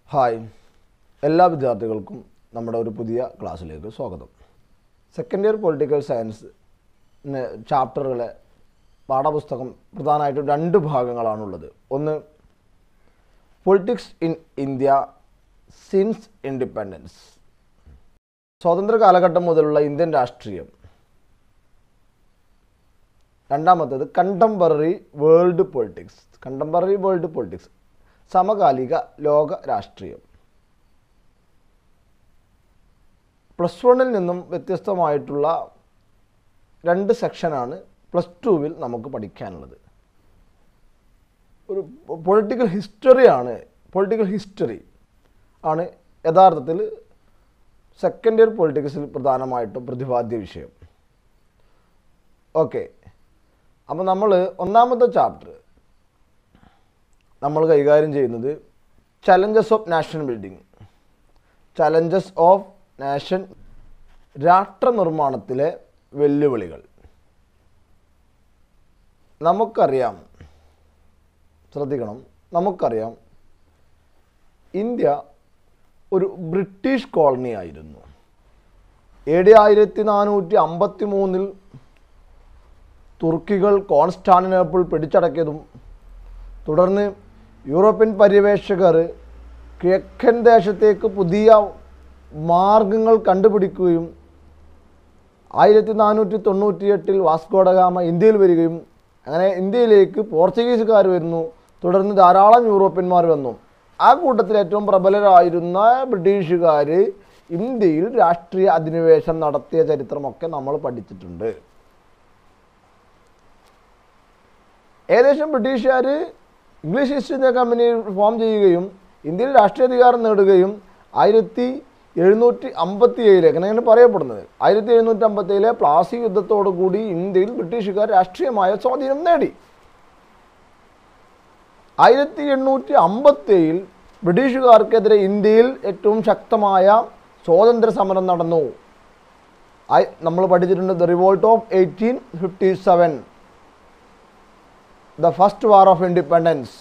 hi എല്ലാ വിദ്യാർത്ഥികൾക്കും നമ്മുടെ ഒരു പുതിയ ക്ലാസ്സിലേക്ക് സ്വാഗതം സെക്കൻഡ് ഇയർ പൊളിറ്റിക്കൽ സയൻസ് ചാപ്റ്ററുകളെ പാഠപുസ്തകം പ്രധാനമായിട്ടും രണ്ട് ഭാഗങ്ങളാണുള്ളത് ഒന്ന് politics in India since independence സ്വാതന്ത്ര്യ കാലഘട്ടം മുതലുള്ള ഇന്ത്യൻ രാഷ്ട്രീയം രണ്ടാമത്തേത് contemporary world politics contemporary world politics സമകാലിക ലോക രാഷ്ട്രീയം പ്ലസ് വണ്ണിൽ നിന്നും വ്യത്യസ്തമായിട്ടുള്ള രണ്ട് സെക്ഷനാണ് പ്ലസ് ടുവിൽ നമുക്ക് പഠിക്കാനുള്ളത് ഒരു പൊളിറ്റിക്കൽ ഹിസ്റ്ററിയാണ് പൊളിറ്റിക്കൽ ഹിസ്റ്ററി ആണ് യഥാർത്ഥത്തിൽ സെക്കൻഡ് ഇയർ പൊളിറ്റിക്സിൽ പ്രധാനമായിട്ടും പ്രതിപാദ്യ വിഷയം ഓക്കെ അപ്പോൾ നമ്മൾ ഒന്നാമത്തെ ചാപ്റ്റർ നമ്മൾ കൈകാര്യം ചെയ്യുന്നത് challenges of nation building challenges of nation രാഷ്ട്ര നിർമ്മാണത്തിലെ വെല്ലുവിളികൾ നമുക്കറിയാം ശ്രദ്ധിക്കണം നമുക്കറിയാം ഇന്ത്യ ഒരു ബ്രിട്ടീഷ് കോളനി ആയിരുന്നു എ ഡി ആയിരത്തി നാനൂറ്റി അമ്പത്തി മൂന്നിൽ തുർക്കികൾ കോൺസ്റ്റാന്റിനോപ്പിൾ പിടിച്ചടക്കിയതും തുടർന്ന് യൂറോപ്യൻ പര്യവേഷകർ കിഴക്കൻ ദേശത്തേക്ക് പുതിയ മാർഗങ്ങൾ കണ്ടുപിടിക്കുകയും ആയിരത്തി നാനൂറ്റി തൊണ്ണൂറ്റിയെട്ടിൽ വാസ്കോഡഗാമ ഇന്ത്യയിൽ വരികയും അങ്ങനെ ഇന്ത്യയിലേക്ക് പോർച്ചുഗീസുകാർ വരുന്നു തുടർന്ന് ധാരാളം യൂറോപ്യന്മാർ വന്നു ആ കൂട്ടത്തിൽ ഏറ്റവും പ്രബലരായിരുന്ന ബ്രിട്ടീഷുകാർ ഇന്ത്യയിൽ രാഷ്ട്രീയ അധിനിവേശം നടത്തിയ ചരിത്രമൊക്കെ നമ്മൾ പഠിച്ചിട്ടുണ്ട് ഏകദേശം ബ്രിട്ടീഷുകാർ English East India company form ചെയ്യുകയും ഇന്ത്യയിൽ രാഷ്ട്രീയാധികാരം നേടുകയും ആയിരത്തി എഴുന്നൂറ്റി അമ്പത്തി ഏഴിലേക്ക് അങ്ങനെയാണ് പറയപ്പെടുന്നത് ആയിരത്തി എഴുന്നൂറ്റി അമ്പത്തി ഏഴിലെ പ്ലാസി യുദ്ധത്തോടു കൂടി ഇന്ത്യയിൽ ബ്രിട്ടീഷുകാർ രാഷ്ട്രീയമായ സ്വാധീനം നേടി ആയിരത്തി എണ്ണൂറ്റി അമ്പത്തി ഏഴിൽ ബ്രിട്ടീഷുകാർക്കെതിരെ ഇന്ത്യയിൽ ഏറ്റവും ശക്തമായ സ്വാതന്ത്ര്യ സമരം നടന്നു നമ്മൾ പഠിച്ചിട്ടുണ്ട് the revolt of eighteen fifty seven the first war of independence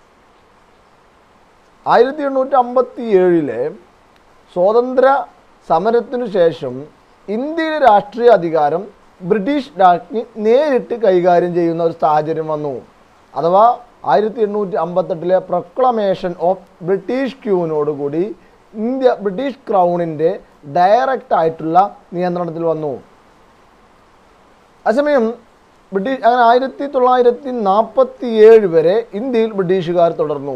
ആയിരത്തി എണ്ണൂറ്റി അമ്പത്തി ഏഴിലെ സ്വാതന്ത്ര്യ സമരത്തിനു ശേഷം ഇന്ത്യയിലെ രാഷ്ട്രീയ അധികാരം ബ്രിട്ടീഷ് രാജ്ഞി നേരിട്ട് കൈകാര്യം ചെയ്യുന്ന ഒരു സാഹചര്യം വന്നു അഥവാ ആയിരത്തി എണ്ണൂറ്റി അമ്പത്തെട്ടിലെ പ്രൊക്ലമേഷൻ ഓഫ് ബ്രിട്ടീഷ് ക്യൂവിനോടുകൂടി ഇന്ത്യ ബ്രിട്ടീഷ് ക്രൗണിൻ്റെ ഡയറക്റ്റ് ആയിട്ടുള്ള നിയന്ത്രണത്തിൽ വന്നു അതേസമയം ബ്രിട്ടീഷ് അങ്ങനെ ആയിരത്തി തൊള്ളായിരത്തി നാൽപ്പത്തി ഏഴ് വരെ ഇന്ത്യയിൽ ബ്രിട്ടീഷുകാർ തുടർന്നു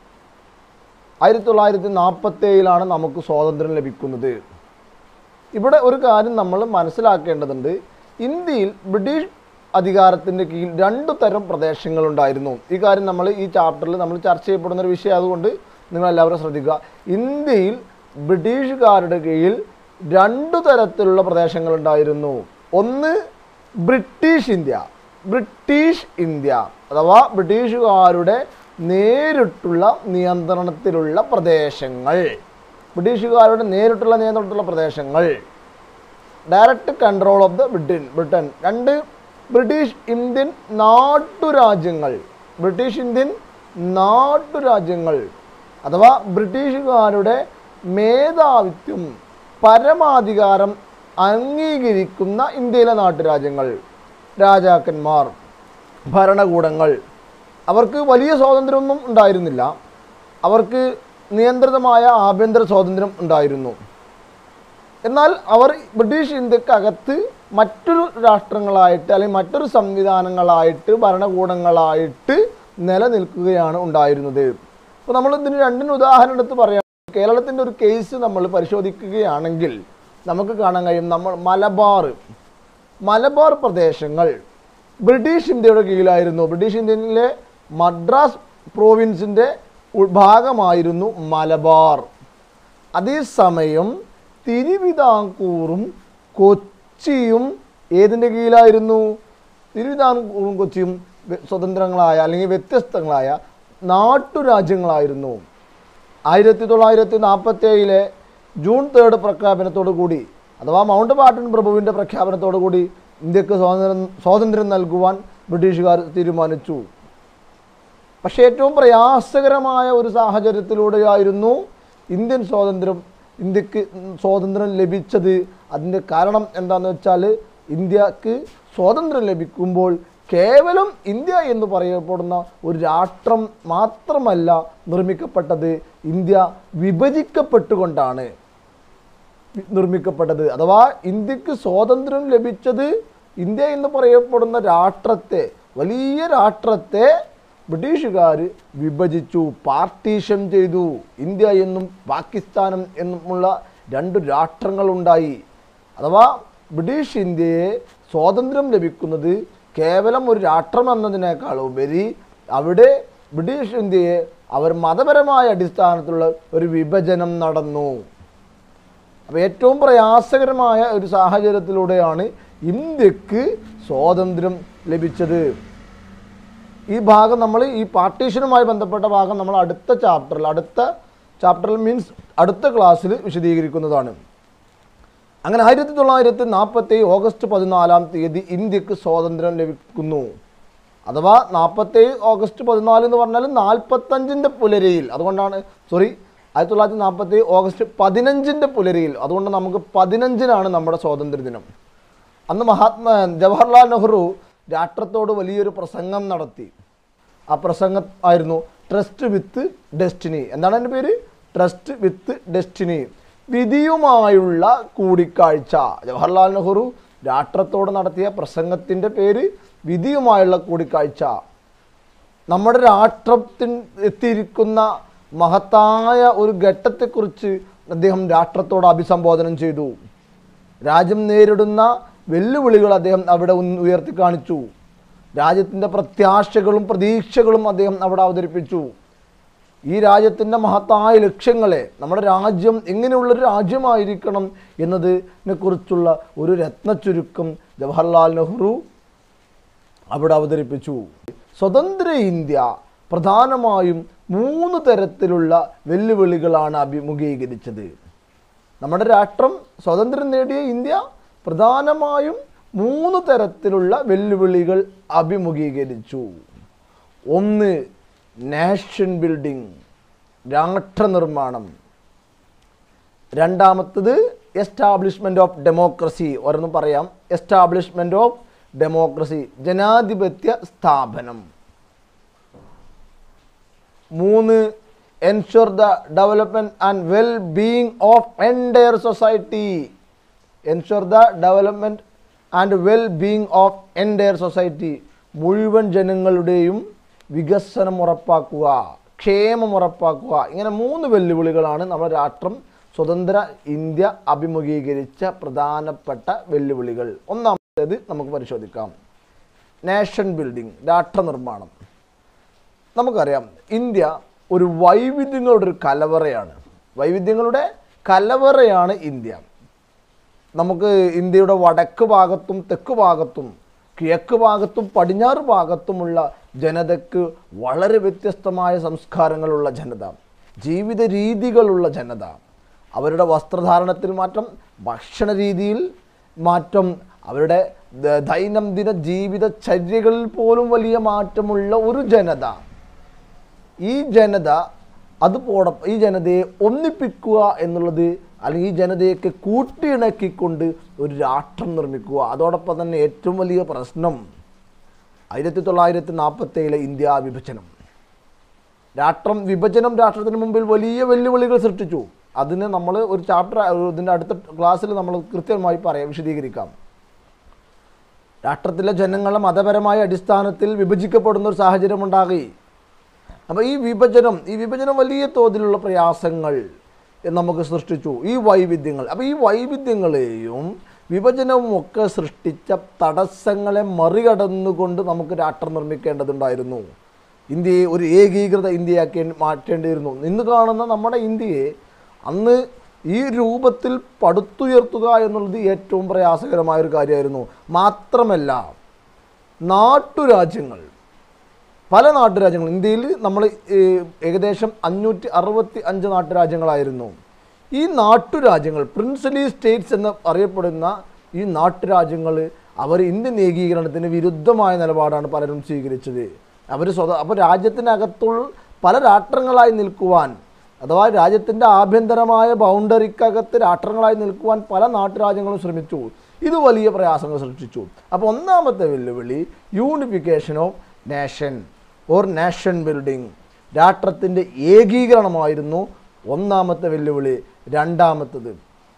ആയിരത്തി തൊള്ളായിരത്തി നാൽപ്പത്തി ഏഴിലാണ് നമുക്ക് സ്വാതന്ത്ര്യം ലഭിക്കുന്നത് ഇവിടെ ഒരു കാര്യം നമ്മൾ മനസ്സിലാക്കേണ്ടതുണ്ട് ഇന്ത്യയിൽ ബ്രിട്ടീഷ് അധികാരത്തിൻ്റെ കീഴിൽ രണ്ടു തരം പ്രദേശങ്ങളുണ്ടായിരുന്നു ഈ കാര്യം നമ്മൾ ഈ ചാപ്റ്ററിൽ നമ്മൾ ചർച്ച ചെയ്യപ്പെടുന്ന ഒരു വിഷയം അതുകൊണ്ട് നിങ്ങളെല്ലാവരും ശ്രദ്ധിക്കുക ഇന്ത്യയിൽ ബ്രിട്ടീഷുകാരുടെ കീഴിൽ രണ്ടു തരത്തിലുള്ള പ്രദേശങ്ങളുണ്ടായിരുന്നു ഒന്ന് ബ്രിട്ടീഷ് ഇന്ത്യ ബ്രിട്ടീഷ് ഇന്ത്യ അഥവാ ബ്രിട്ടീഷുകാരുടെ നേരിട്ടുള്ള നിയന്ത്രണത്തിലുള്ള പ്രദേശങ്ങൾ ബ്രിട്ടീഷുകാരുടെ നേരിട്ടുള്ള നിയന്ത്രണത്തിലുള്ള പ്രദേശങ്ങൾ direct control of the Britain Britain രണ്ട് ബ്രിട്ടീഷ് ഇന്ത്യൻ നാട്ടുരാജ്യങ്ങൾ ബ്രിട്ടീഷ് ഇന്ത്യൻ നാട്ടുരാജ്യങ്ങൾ അഥവാ ബ്രിട്ടീഷുകാരുടെ മേധാവിത്വം പരമാധികാരം അംഗീകരിക്കുന്ന ഇന്ത്യയിലെ നാട്ടുരാജ്യങ്ങൾ രാജാക്കന്മാർ ഭരണകൂടങ്ങൾ അവർക്ക് വലിയ സ്വാതന്ത്ര്യമൊന്നും ഉണ്ടായിരുന്നില്ല അവർക്ക് നിയന്ത്രിതമായ ആഭ്യന്തര സ്വാതന്ത്ര്യം ഉണ്ടായിരുന്നു എന്നാൽ അവർ ബ്രിട്ടീഷ് ഇന്ത്യക്കകത്ത് മറ്റൊരു രാഷ്ട്രങ്ങളായിട്ട് അല്ലെങ്കിൽ മറ്റൊരു സംവിധാനങ്ങളായിട്ട് ഭരണകൂടങ്ങളായിട്ട് നിലനിൽക്കുകയാണ് ഉണ്ടായിരുന്നത് അപ്പോൾ നമ്മൾ ഇതിന് രണ്ടിന് ഉദാഹരണം എടുത്ത് പറയാം കേരളത്തിൻ്റെ ഒരു കേസ് നമ്മൾ പരിശോധിക്കുകയാണെങ്കിൽ നമുക്ക് കാണാൻ കഴിയും നമ്മൾ മലബാർ മലബാർ പ്രദേശങ്ങൾ ബ്രിട്ടീഷ് ഇന്ത്യയുടെ കീഴിലായിരുന്നു ബ്രിട്ടീഷ് ഇന്ത്യയിലെ മദ്രാസ് പ്രോവിൻസിൻ്റെ ഭാഗമായിരുന്നു മലബാർ അതേസമയം തിരുവിതാംകൂറും കൊച്ചിയും ഏതിൻ്റെ കീഴിലായിരുന്നു തിരുവിതാംകൂറും കൊച്ചിയും സ്വതന്ത്രങ്ങളായ അല്ലെങ്കിൽ വ്യത്യസ്തങ്ങളായ നാട്ടുരാജ്യങ്ങളായിരുന്നു ആയിരത്തി തൊള്ളായിരത്തി നാൽപ്പത്തി ഏഴിലെ ജൂൺ തേർഡ് പ്രഖ്യാപനത്തോടു കൂടി അഥവാ മൗണ്ട് ബാട്ടൺ പ്രഭുവിൻ്റെ പ്രഖ്യാപനത്തോടു കൂടി ഇന്ത്യക്ക് സ്വാതന്ത്ര്യം സ്വാതന്ത്ര്യം നൽകുവാൻ ബ്രിട്ടീഷുകാർ തീരുമാനിച്ചു പക്ഷേ ഏറ്റവും പ്രയാസകരമായ ഒരു സാഹചര്യത്തിലൂടെയായിരുന്നു ഇന്ത്യൻ സ്വാതന്ത്ര്യം ഇന്ത്യക്ക് സ്വാതന്ത്ര്യം ലഭിച്ചത് അതിൻ്റെ കാരണം എന്താണെന്ന് വെച്ചാൽ ഇന്ത്യക്ക് സ്വാതന്ത്ര്യം ലഭിക്കുമ്പോൾ കേവലം ഇന്ത്യ എന്ന് പറയപ്പെടുന്ന ഒരു രാഷ്ട്രം മാത്രമല്ല നിർമ്മിക്കപ്പെട്ടത് ഇന്ത്യ വിഭജിക്കപ്പെട്ടുകൊണ്ടാണ് നിർമ്മിക്കപ്പെട്ടത് അഥവാ ഇന്ത്യക്ക് സ്വാതന്ത്ര്യം ലഭിച്ചത് ഇന്ത്യ എന്ന് പറയപ്പെടുന്ന രാഷ്ട്രത്തെ വലിയ രാഷ്ട്രത്തെ ബ്രിട്ടീഷുകാർ വിഭജിച്ചു പാർട്ടീഷൻ ചെയ്തു ഇന്ത്യ എന്നും പാകിസ്ഥാനും എന്നുമുള്ള രണ്ട് രാഷ്ട്രങ്ങളുണ്ടായി അഥവാ ബ്രിട്ടീഷ് ഇന്ത്യയെ സ്വാതന്ത്ര്യം ലഭിക്കുന്നത് കേവലം ഒരു രാഷ്ട്രം എന്നതിനേക്കാൾ ഉപരി അവിടെ ബ്രിട്ടീഷ് ഇന്ത്യയെ അവർ മതപരമായ അടിസ്ഥാനത്തിലുള്ള ഒരു വിഭജനം നടന്നു അപ്പോൾ ഏറ്റവും പ്രയാസകരമായ ഒരു സാഹചര്യത്തിലൂടെയാണ് ഇന്ത്യക്ക് സ്വാതന്ത്ര്യം ലഭിച്ചത് ഈ ഭാഗം നമ്മൾ ഈ പാർട്ടീഷനുമായി ബന്ധപ്പെട്ട ഭാഗം നമ്മൾ അടുത്ത ചാപ്റ്ററിൽ അടുത്ത ചാപ്റ്ററിൽ മീൻസ് അടുത്ത ക്ലാസ്സിൽ വിശദീകരിക്കുന്നതാണ് അങ്ങനെ ആയിരത്തി തൊള്ളായിരത്തി നാൽപ്പത്തി ഓഗസ്റ്റ് പതിനാലാം തീയതി ഇന്ത്യക്ക് സ്വാതന്ത്ര്യം ലഭിക്കുന്നു അഥവാ നാൽപ്പത്തേഴ് ഓഗസ്റ്റ് പതിനാല് എന്ന് പറഞ്ഞാൽ നാൽപ്പത്തഞ്ചിൻ്റെ പുലരിയിൽ അതുകൊണ്ടാണ് സോറി ആയിരത്തി തൊള്ളായിരത്തി നാൽപ്പത്തി ഓഗസ്റ്റ് പതിനഞ്ചിൻ്റെ പുലരിയിൽ അതുകൊണ്ട് നമുക്ക് പതിനഞ്ചിനാണ് നമ്മുടെ സ്വാതന്ത്ര്യ ദിനം അന്ന് മഹാത്മാ ജവഹർലാൽ നെഹ്റു രാഷ്ട്രത്തോട് വലിയൊരു പ്രസംഗം നടത്തി ആ പ്രസംഗം ആയിരുന്നു ട്രസ്റ്റ് വിത്ത് ഡെസ്റ്റിനി എന്താണ് എൻ്റെ പേര് ട്രസ്റ്റ് വിത്ത് ഡെസ്റ്റിനി വിധിയുമായുള്ള കൂടിക്കാഴ്ച ജവഹർലാൽ നെഹ്റു രാഷ്ട്രത്തോട് നടത്തിയ പ്രസംഗത്തിൻ്റെ പേര് വിധിയുമായുള്ള കൂടിക്കാഴ്ച നമ്മുടെ രാഷ്ട്രത്തിൽ എത്തിയിരിക്കുന്ന മഹത്തായ ഒരു ഘട്ടത്തെക്കുറിച്ച് അദ്ദേഹം രാഷ്ട്രത്തോട് അഭിസംബോധനം ചെയ്തു രാജ്യം നേരിടുന്ന വെല്ലുവിളികൾ അദ്ദേഹം അവിടെ ഉന്ന- ഉയർത്തി കാണിച്ചു രാജ്യത്തിൻ്റെ പ്രത്യാശകളും പ്രതീക്ഷകളും അദ്ദേഹം അവിടെ അവതരിപ്പിച്ചു ഈ രാജ്യത്തിൻ്റെ മഹത്തായ ലക്ഷ്യങ്ങളെ നമ്മുടെ രാജ്യം എങ്ങനെയുള്ളൊരു രാജ്യമായിരിക്കണം എന്നതിനെ കുറിച്ചുള്ള ഒരു രത്നച്ചുരുക്കം ജവഹർലാൽ നെഹ്റു അവിടെ അവതരിപ്പിച്ചു സ്വതന്ത്ര ഇന്ത്യ പ്രധാനമായും മൂന്ന് തരത്തിലുള്ള വെല്ലുവിളികളാണ് അഭിമുഖീകരിച്ചത് നമ്മുടെ രാഷ്ട്രം സ്വാതന്ത്ര്യം നേടിയ ഇന്ത്യ പ്രധാനമായും മൂന്ന് തരത്തിലുള്ള വെല്ലുവിളികൾ അഭിമുഖീകരിച്ചു ഒന്ന് നാഷൻ ബിൽഡിംഗ് രാഷ്ട്ര നിർമ്മാണം രണ്ടാമത്തത് എസ്റ്റാബ്ലിഷ്മെൻറ്റ് ഓഫ് ഡെമോക്രസി ഓരോന്നും പറയാം എസ്റ്റാബ്ലിഷ്മെൻറ്റ് ഓഫ് ഡെമോക്രസി ജനാധിപത്യ സ്ഥാപനം മൂന്ന് ensure the development and well being of entire society ensure the development and well being of entire society മുഴുവൻ ജനങ്ങളുടെയും വികസനം ഉറപ്പാക്കുക ക്ഷേമം ഉറപ്പാക്കുക ഇങ്ങനെ മൂന്ന് വെല്ലുവിളികളാണ് നമ്മുടെ രാഷ്ട്രം സ്വതന്ത്ര ഇന്ത്യ അഭിമുഖീകരിച്ച പ്രധാനപ്പെട്ട വെല്ലുവിളികൾ ഒന്നാമത്തേത് നമുക്ക് പരിശോധിക്കാം നാഷൻ ബിൽഡിംഗ് രാഷ്ട്ര നിർമ്മാണം നമുക്കറിയാം ഇന്ത്യ ഒരു വൈവിധ്യങ്ങളുടെ ഒരു കലവറയാണ് വൈവിധ്യങ്ങളുടെ കലവറയാണ് ഇന്ത്യ നമുക്ക് ഇന്ത്യയുടെ വടക്ക് ഭാഗത്തും തെക്ക് ഭാഗത്തും കിഴക്ക് ഭാഗത്തും പടിഞ്ഞാറ് ഭാഗത്തുമുള്ള ജനതയ്ക്ക് വളരെ വ്യത്യസ്തമായ സംസ്കാരങ്ങളുള്ള ജനത ജീവിത രീതികളുള്ള ജനത അവരുടെ വസ്ത്രധാരണത്തിൽ മാറ്റം ഭക്ഷണ രീതിയിൽ മാറ്റം അവരുടെ ദ- ദൈനംദിന ജീവിതചര്യകളിൽ പോലും വലിയ മാറ്റമുള്ള ഒരു ജനത ഈ ജനത അതുപോടൊപ്പം ഈ ജനതയെ ഒന്നിപ്പിക്കുക എന്നുള്ളത് അല്ലെങ്കിൽ ഈ ജനതയൊക്കെ കൂട്ടിയിണക്കിക്കൊണ്ട് ഒരു രാഷ്ട്രം നിർമ്മിക്കുക അതോടൊപ്പം തന്നെ ഏറ്റവും വലിയ പ്രശ്നം ആയിരത്തി തൊള്ളായിരത്തി നാൽപ്പത്തേഴിലെ ഇന്ത്യ വിഭജനം രാഷ്ട്രം വിഭജനം രാഷ്ട്രത്തിന് മുമ്പിൽ വലിയ വെല്ലുവിളികൾ സൃഷ്ടിച്ചു അതിന് നമ്മൾ ഒരു ചാപ്റ്റർ ഇതിൻ്റെ അടുത്ത ക്ലാസ്സിൽ നമ്മൾ കൃത്യമായി പറയാം വിശദീകരിക്കാം രാഷ്ട്രത്തിലെ ജനങ്ങളെ മതപരമായ അടിസ്ഥാനത്തിൽ വിഭജിക്കപ്പെടുന്ന ഒരു സാഹചര്യം ഉണ്ടാകി അപ്പോൾ ഈ വിഭജനം ഈ വിഭജനം വലിയ തോതിലുള്ള പ്രയാസങ്ങൾ നമുക്ക് സൃഷ്ടിച്ചു ഈ വൈവിധ്യങ്ങൾ അപ്പോൾ ഈ വൈവിധ്യങ്ങളെയും വിഭജനവും ഒക്കെ സൃഷ്ടിച്ച തടസ്സങ്ങളെ മറികടന്നുകൊണ്ട് നമുക്ക് രാഷ്ട്രം നിർമ്മിക്കേണ്ടതുണ്ടായിരുന്നു ഇന്ത്യയെ ഒരു ഏകീകൃത ഇന്ത്യയാക്കി മാറ്റേണ്ടിയിരുന്നു ഇന്ന് കാണുന്ന നമ്മുടെ ഇന്ത്യയെ അന്ന് ഈ രൂപത്തിൽ പടുത്തുയർത്തുക എന്നുള്ളത് ഏറ്റവും പ്രയാസകരമായ ഒരു കാര്യമായിരുന്നു മാത്രമല്ല നാട്ടുരാജ്യങ്ങൾ പല നാട്ടുരാജ്യങ്ങൾ ഇന്ത്യയിൽ നമ്മൾ ഏകദേശം അഞ്ഞൂറ്റി അറുപത്തി അഞ്ച് നാട്ടുരാജ്യങ്ങളായിരുന്നു ഈ നാട്ടുരാജ്യങ്ങൾ പ്രിൻസിലി സ്റ്റേറ്റ്സ് എന്ന് അറിയപ്പെടുന്ന ഈ നാട്ടുരാജ്യങ്ങൾ അവർ ഇന്ത്യൻ ഏകീകരണത്തിന് വിരുദ്ധമായ നിലപാടാണ് പലരും സ്വീകരിച്ചത് അവർ സ്വത അപ്പോൾ രാജ്യത്തിനകത്തുള്ള പല രാഷ്ട്രങ്ങളായി നിൽക്കുവാൻ അഥവാ രാജ്യത്തിൻ്റെ ആഭ്യന്തരമായ ബൗണ്ടറിക്കകത്ത് രാഷ്ട്രങ്ങളായി നിൽക്കുവാൻ പല നാട്ടുരാജ്യങ്ങളും ശ്രമിച്ചു ഇത് വലിയ പ്രയാസങ്ങൾ സൃഷ്ടിച്ചു അപ്പോൾ ഒന്നാമത്തെ വെല്ലുവിളി unification of nation or nation building രാഷ്ട്രത്തിൻ്റെ ഏകീകരണമായിരുന്നു ഒന്നാമത്തെ വെല്ലുവിളി രണ്ടാമത്തത്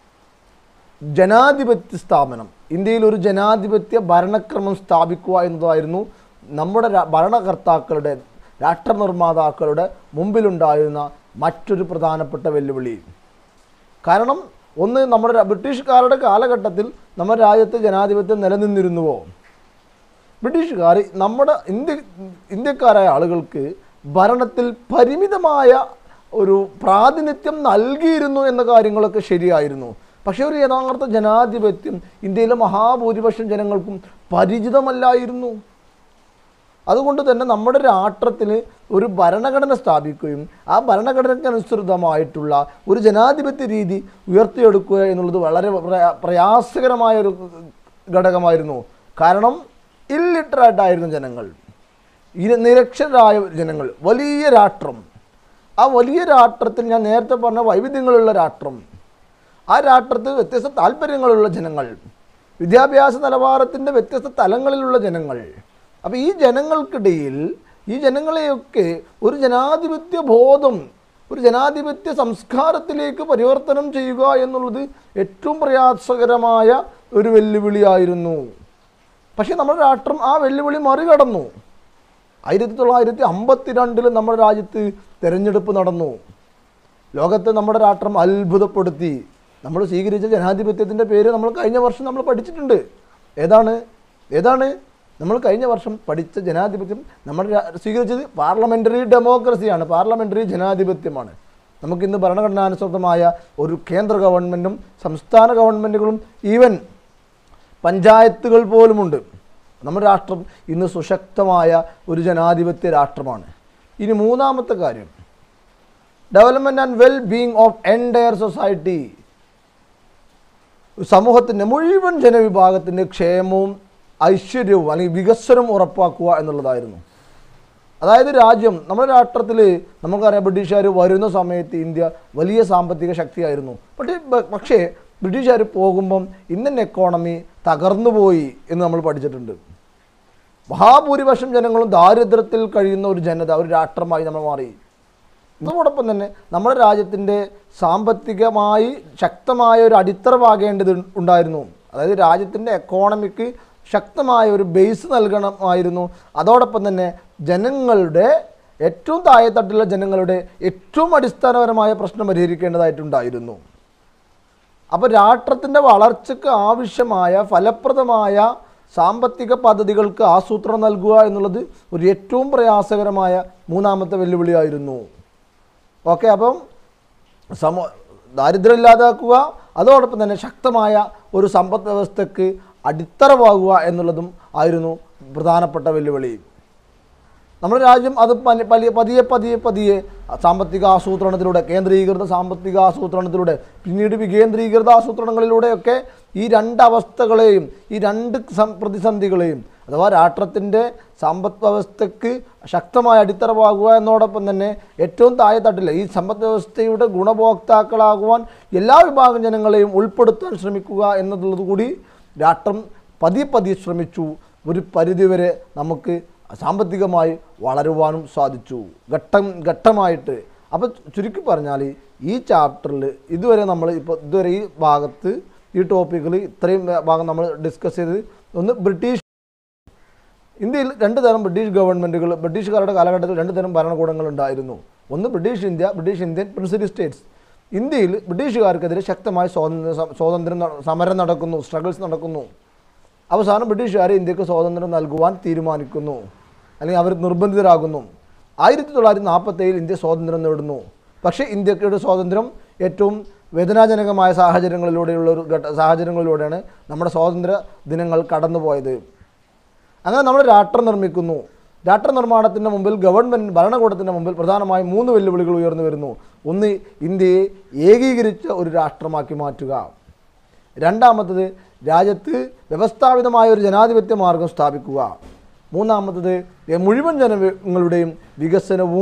ജനാധിപത്യ സ്ഥാപനം ഇന്ത്യയിൽ ഒരു ജനാധിപത്യ ഭരണക്രമം സ്ഥാപിക്കുക എന്നതായിരുന്നു നമ്മുടെ രാ- ഭരണകർത്താക്കളുടെ രാഷ്ട്രനിർമ്മാതാക്കളുടെ മുമ്പിലുണ്ടായിരുന്ന മറ്റൊരു പ്രധാനപ്പെട്ട വെല്ലുവിളി കാരണം ഒന്ന് നമ്മുടെ രാ- ബ്രിട്ടീഷുകാരുടെ കാലഘട്ടത്തിൽ നമ്മുടെ രാജ്യത്ത് ജനാധിപത്യം നിലനിന്നിരുന്നുവോ ബ്രിട്ടീഷുകാർ നമ്മുടെ ഇന്ത്യ ഇന്ത്യക്കാരായ ആളുകൾക്ക് ഭരണത്തിൽ പരിമിതമായ ഒരു പ്രാതിനിധ്യം നൽകിയിരുന്നു എന്ന കാര്യങ്ങളൊക്കെ ശരിയായിരുന്നു പക്ഷേ ഒരു യഥാർത്ഥ ജനാധിപത്യം ഇന്ത്യയിലെ മഹാഭൂരിപക്ഷം ജനങ്ങൾക്കും പരിചിതമല്ലായിരുന്നു അതുകൊണ്ട് തന്നെ നമ്മുടെ രാഷ്ട്രത്തിന് ഒരു ഭരണഘടന സ്ഥാപിക്കുകയും ആ ഭരണഘടനയ്ക്കനുസൃതമായിട്ടുള്ള ഒരു ജനാധിപത്യ രീതി ഉയർത്തിയെടുക്കുക എന്നുള്ളത് വളരെ പ്രയാ- പ്രയാസകരമായ ഒരു ഘടകമായിരുന്നു കാരണം ഇല്ലിറ്ററേറ്റ് ആയിരുന്നു ജനങ്ങൾ ഇര നിരക്ഷരായ ജനങ്ങൾ വലിയ രാഷ്ട്രം ആ വലിയ രാഷ്ട്രത്തിൽ ഞാൻ നേരത്തെ പറഞ്ഞ വൈവിധ്യങ്ങളുള്ള രാഷ്ട്രം ആ രാഷ്ട്രത്തിൽ വ്യത്യസ്ത താല്പര്യങ്ങളുള്ള ജനങ്ങൾ വിദ്യാഭ്യാസ നിലവാരത്തിൻ്റെ വ്യത്യസ്ത തലങ്ങളിലുള്ള ജനങ്ങൾ അപ്പോൾ ഈ ജനങ്ങൾക്കിടയിൽ ഈ ജനങ്ങളെയൊക്കെ ഒരു ജനാധിപത്യ ബോധം ഒരു ജനാധിപത്യ സംസ്കാരത്തിലേക്ക് പരിവർത്തനം ചെയ്യുക എന്നുള്ളത് ഏറ്റവും പ്രയാസകരമായ ഒരു വെല്ലുവിളിയായിരുന്നു പക്ഷേ നമ്മുടെ രാഷ്ട്രം ആ വെല്ലുവിളി മറികടന്നു ആയിരത്തി തൊള്ളായിരത്തി അമ്പത്തിരണ്ടിൽ നമ്മുടെ രാജ്യത്ത് തിരഞ്ഞെടുപ്പ് നടന്നു ലോകത്തെ നമ്മുടെ രാഷ്ട്രം അത്ഭുതപ്പെടുത്തി നമ്മൾ സ്വീകരിച്ച ജനാധിപത്യത്തിൻ്റെ പേര് നമ്മൾ കഴിഞ്ഞ വർഷം നമ്മൾ പഠിച്ചിട്ടുണ്ട് ഏതാണ് ഏതാണ് നമ്മൾ കഴിഞ്ഞ വർഷം പഠിച്ച ജനാധിപത്യം നമ്മൾ രാ- സ്വീകരിച്ചത് പാർലമെൻ്ററി ഡെമോക്രസിയാണ് പാർലമെൻ്ററി ജനാധിപത്യമാണ് നമുക്കിന്ന് ഭരണഘടനാനുസൃതമായ ഒരു കേന്ദ്ര ഗവൺമെൻറ്റും സംസ്ഥാന ഗവൺമെൻറ്റുകളും ഈവൻ പഞ്ചായത്തുകൾ പോലുമുണ്ട് നമ്മുടെ രാഷ്ട്രം ഇന്ന് സുശക്തമായ ഒരു ജനാധിപത്യ രാഷ്ട്രമാണ് ഇനി മൂന്നാമത്തെ കാര്യം development and well being of entire society സമൂഹത്തിൻ്റെ മുഴുവൻ ജനവിഭാഗത്തിൻ്റെ ക്ഷേമവും ഐശ്വര്യവും അല്ലെങ്കിൽ വികസനവും ഉറപ്പാക്കുക എന്നുള്ളതായിരുന്നു അതായത് രാജ്യം നമ്മുടെ രാഷ്ട്രത്തിൽ നമുക്കറിയാം ബ്രിട്ടീഷുകാർ വരുന്ന സമയത്ത് ഇന്ത്യ വലിയ സാമ്പത്തിക ശക്തിയായിരുന്നു പക്ഷേ ബ- പക്ഷേ ബ്രിട്ടീഷുകാർ പോകുമ്പം ഇന്ത്യൻ എക്കോണമി തകർന്നു പോയി എന്ന് നമ്മൾ പഠിച്ചിട്ടുണ്ട് മഹാഭൂരിപക്ഷം ജനങ്ങളും ദാരിദ്ര്യത്തിൽ കഴിയുന്ന ഒരു ജനത ഒരു രാഷ്ട്രമായി നമ്മൾ മാറി ഇതോടൊപ്പം തന്നെ നമ്മുടെ രാജ്യത്തിൻ്റെ സാമ്പത്തികമായി ശക്തമായ ഒരു അടിത്തറ പാകേണ്ടത് ഉണ്ടായിരുന്നു അതായത് രാജ്യത്തിൻ്റെ എക്കോണമിക്ക് ശക്തമായ ഒരു ബേസ് നൽകണമായിരുന്നു അതോടൊപ്പം തന്നെ ജനങ്ങളുടെ ഏറ്റവും താഴെത്തട്ടിലുള്ള ജനങ്ങളുടെ ഏറ്റവും അടിസ്ഥാനപരമായ പ്രശ്നം പരിഹരിക്കേണ്ടതായിട്ടുണ്ടായിരുന്നു അപ്പോൾ രാഷ്ട്രത്തിൻ്റെ വളർച്ചയ്ക്ക് ആവശ്യമായ ഫലപ്രദമായ സാമ്പത്തിക പദ്ധതികൾക്ക് ആസൂത്രണം നൽകുക എന്നുള്ളത് ഒരു ഏറ്റവും പ്രയാസകരമായ മൂന്നാമത്തെ വെല്ലുവിളിയായിരുന്നു ഓക്കെ അപ്പം സമ ദാരിദ്ര്യം ഇല്ലാതാക്കുക അതോടൊപ്പം തന്നെ ശക്തമായ ഒരു സമ്പദ് വ്യവസ്ഥയ്ക്ക് അടിത്തറവാകുക എന്നുള്ളതും ആയിരുന്നു പ്രധാനപ്പെട്ട വെല്ലുവിളി നമ്മുടെ രാജ്യം അത് പല- പലിയ- പതിയെ പതിയെ പതിയെ സാമ്പത്തിക ആസൂത്രണത്തിലൂടെ കേന്ദ്രീകൃത സാമ്പത്തിക ആസൂത്രണത്തിലൂടെ പിന്നീട് വികേന്ദ്രീകൃത ആസൂത്രണങ്ങളിലൂടെയൊക്കെ ഈ രണ്ട് അവസ്ഥകളെയും ഈ രണ്ട് സം- പ്രതിസന്ധികളെയും അഥവാ രാഷ്ട്രത്തിൻ്റെ സമ്പദ് വ്യവസ്ഥയ്ക്ക് ശക്തമായ അടിത്തറവാകുക എന്നോടൊപ്പം തന്നെ ഏറ്റവും താഴെത്തട്ടില്ല ഈ സമ്പദ് വ്യവസ്ഥയുടെ ഗുണഭോക്താക്കളാകുവാൻ എല്ലാ വിഭാഗം ജനങ്ങളെയും ഉൾപ്പെടുത്താൻ ശ്രമിക്കുക എന്നുള്ളത് കൂടി രാഷ്ട്രം പതിയെ പതിയെ ശ്രമിച്ചു ഒരു പരിധിവരെ നമുക്ക് സാമ്പത്തികമായി വളരുവാനും സാധിച്ചു ഘട്ടം ഘട്ടമായിട്ട് അപ്പോൾ ചുരുക്കി പറഞ്ഞാൽ ഈ ചാപ്റ്ററിൽ ഇതുവരെ നമ്മൾ ഇപ്പോൾ ഇതുവരെ ഈ ഭാഗത്ത് ഈ ടോപ്പിക്കിൽ ഇത്രയും ഭാഗം നമ്മൾ ഡിസ്കസ് ചെയ്തത് ഒന്ന് ബ്രിട്ടീഷ് ഇന്ത്യയിൽ രണ്ട് തരം ബ്രിട്ടീഷ് ഗവൺമെൻറ്റുകൾ ബ്രിട്ടീഷുകാരുടെ കാലഘട്ടത്തിൽ രണ്ട് തരം ഭരണകൂടങ്ങൾ ഉണ്ടായിരുന്നു ഒന്ന് British India British Indian principal states ഇന്ത്യയിൽ ബ്രിട്ടീഷുകാർക്കെതിരെ ശക്തമായ സ്വാതന്ത്ര്യ സ- സ്വാതന്ത്ര്യം ന- സമരം നടക്കുന്നു സ്ട്രഗിൾസ് നടക്കുന്നു അവസാനം ബ്രിട്ടീഷുകാർ ഇന്ത്യക്ക് സ്വാതന്ത്ര്യം നൽകുവാൻ തീരുമാനിക്കുന്നു അല്ലെങ്കിൽ അവർ നിർബന്ധിതരാകുന്നു ആയിരത്തി തൊള്ളായിരത്തി നാൽപ്പത്തേഴിൽ ഇന്ത്യ സ്വാതന്ത്ര്യം നേടുന്നു പക്ഷേ ഇന്ത്യയുടെ സ്വാതന്ത്ര്യം ഏറ്റവും വേദനാജനകമായ സാഹചര്യങ്ങളിലൂടെയുള്ള ഒരു ഘട്ട സാഹചര്യങ്ങളിലൂടെയാണ് നമ്മുടെ സ്വാതന്ത്ര്യ ദിനങ്ങൾ കടന്നുപോയത് അങ്ങനെ നമ്മൾ രാഷ്ട്രം നിർമ്മിക്കുന്നു രാഷ്ട്ര നിർമ്മാണത്തിൻ്റെ മുമ്പിൽ ഗവൺമെൻറ് ഭരണകൂടത്തിൻ്റെ മുമ്പിൽ പ്രധാനമായും മൂന്ന് വെല്ലുവിളികൾ ഉയർന്നു വരുന്നു ഒന്ന് ഇന്ത്യയെ ഏകീകരിച്ച ഒരു രാഷ്ട്രമാക്കി മാറ്റുക രണ്ടാമത്തത് രാജ്യത്ത് വ്യവസ്ഥാപിതമായ ഒരു ജനാധിപത്യ മാർഗം സ്ഥാപിക്കുക മൂന്നാമത്തത് മുഴുവൻ ജനങ്ങളുടെയും വികസനവും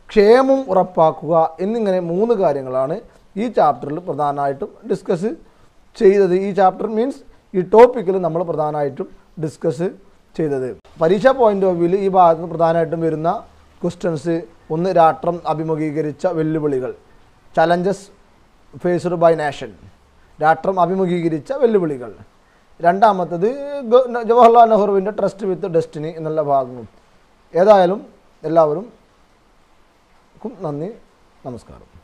ക്ഷേമം ഉറപ്പാക്കുക എന്നിങ്ങനെ മൂന്ന് കാര്യങ്ങളാണ് ഈ ചാപ്റ്ററിൽ പ്രധാനമായിട്ടും ഡിസ്കസ് ചെയ്തത് ഈ ചാപ്റ്റർ മീൻസ് ഈ ടോപ്പിക്കിൽ നമ്മൾ പ്രധാനമായിട്ടും ഡിസ്കസ് ചെയ്തത് പരീക്ഷാ പോയിന്റ് ഓഫ് വ്യൂവിൽ ഈ ഭാഗത്ത് നിന്ന് പ്രധാനമായിട്ടും വരുന്ന ക്വസ്റ്റ്യൻസ് ഒന്ന് രാഷ്ട്രം അഭിമുഖീകരിച്ച വെല്ലുവിളികൾ ചലഞ്ചസ് ഫേസ്ഡ് ബൈ നാഷൻ രാഷ്ട്രം അഭിമുഖീകരിച്ച വെല്ലുവിളികൾ രണ്ടാമത്തത് ഗ- ജവഹർലാൽ നെഹ്റുവിൻ്റെ ട്രസ്റ്റ് വിത്ത് ഡെസ്റ്റിനി എന്നുള്ള ഭാഗങ്ങളും ഏതായാലും എല്ലാവരും നന്ദി നമസ്കാരം